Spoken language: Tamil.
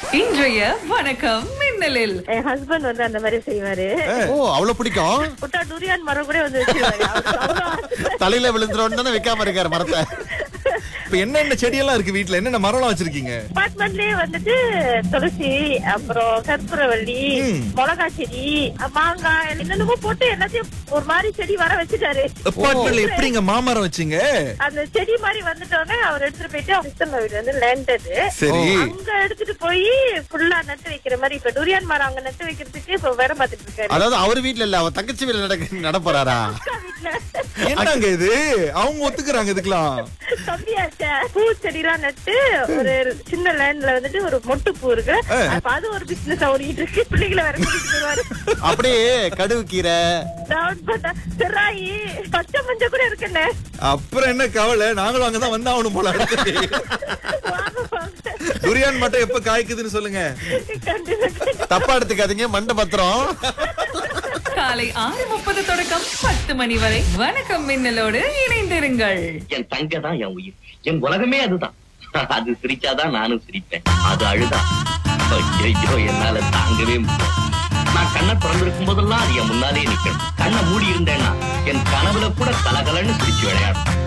இன்றைய வணக்கம் மின்னலில் என் ஹஸ்பண்ட் வந்து அந்த மாதிரி செய்வாரு ஓ அவ்வளவு பிடிக்கும் விட்டா டூரியான் மரம் கூட வந்து வச்சிருவாரு அவருக்கு அவ்வளவு ஆசை. தலையில விழுந்துரும் தானே வைக்காம இருக்காரு மரத்தை இப்ப என்னென்ன செடியெல்லாம் இருக்கு வீட்ல என்னென்ன மரம்லாம் வச்சிருக்கீங்க அபார்ட்மெண்ட்லயே வந்துட்டு துளசி அப்புறம் கற்பூரவள்ளி ம். மிளகா செடி மாங்காய் என்னென்னமோ போட்டு எல்லாத்தையும் ஒரு மாதிரி செடி வர வச்சுட்டாரு அப்பார்ட்மெண்ட்ல எப்படிங்க மாமரம் வச்சீங்க அந்த செடி மாதிரி வந்துட்டோன்னே அவர் எடுத்துட்டு போயிட்டு சிஸ்டம் வீடு வந்து லேண்டது சரி அங்க எடுத்துட்டு போய் ஃபுல்லா நட்டு வைக்கிற மாதிரி இப்ப டூரியான் மரம் அங்க நட்டு வைக்கிறதுக்கு இப்ப வேற பாத்துட்டு இருக்காரு அதாவது அவர் வீட்ல இல்ல அவ தங்கச்சி வீட்ல நடக்க நட போறாரா அக்கா வீட்டுல என்னங்க இது அவங்க ஒத்துக்குறாங்க இதுக்கெல்லாம் தம்பியாச்ச பூ செடிலாம் நட்டு ஒரு சின்ன லேண்ட்ல வந்துட்டு ஒரு மொட்டு பூ இருக்கு அப்ப அது ஒரு பிசினஸ் ஓடிட்டு இருக்கு பிள்ளைகளை வேற கூட்டிட்டு வருவாரு அப்படியே கடுவு கீரை டவுன் பண்ண செராயி பச்சை மஞ்சள் கூட இருக்குண்ணே அப்புறம் என்ன கவலை நாங்களும் அங்கதான் வந்தா ஆகணும் போல அடுத்து வாங்க, வாங்க. துரியான் மட்டும் எப்ப காய்க்குதுன்னு சொல்லுங்க கண்டிப்பா. தப்பா எடுத்துக்காதீங்க மண்டை பத்திரம் காலை ஆறு முப்பது தொடக்கம் பத்து மணி வரை வணக்கம் மின்னலோடு இணைந்திருங்கள் என் தங்க தான் என் உயிர் என் உலகமே அதுதான் அது சிரிச்சாதான் நானும் சிரிப்பேன் அது அழுதா ஐயோ என்னால தாங்கவே முடியல நான் கண்ணை திறந்திருக்கும் போதெல்லாம் அது என் முன்னாலே நிக்கணும் கண்ணை மூடி இருந்தேன்னா என் கனவுல கூட கலகலன்னு சிரிச்சு விளையாடும்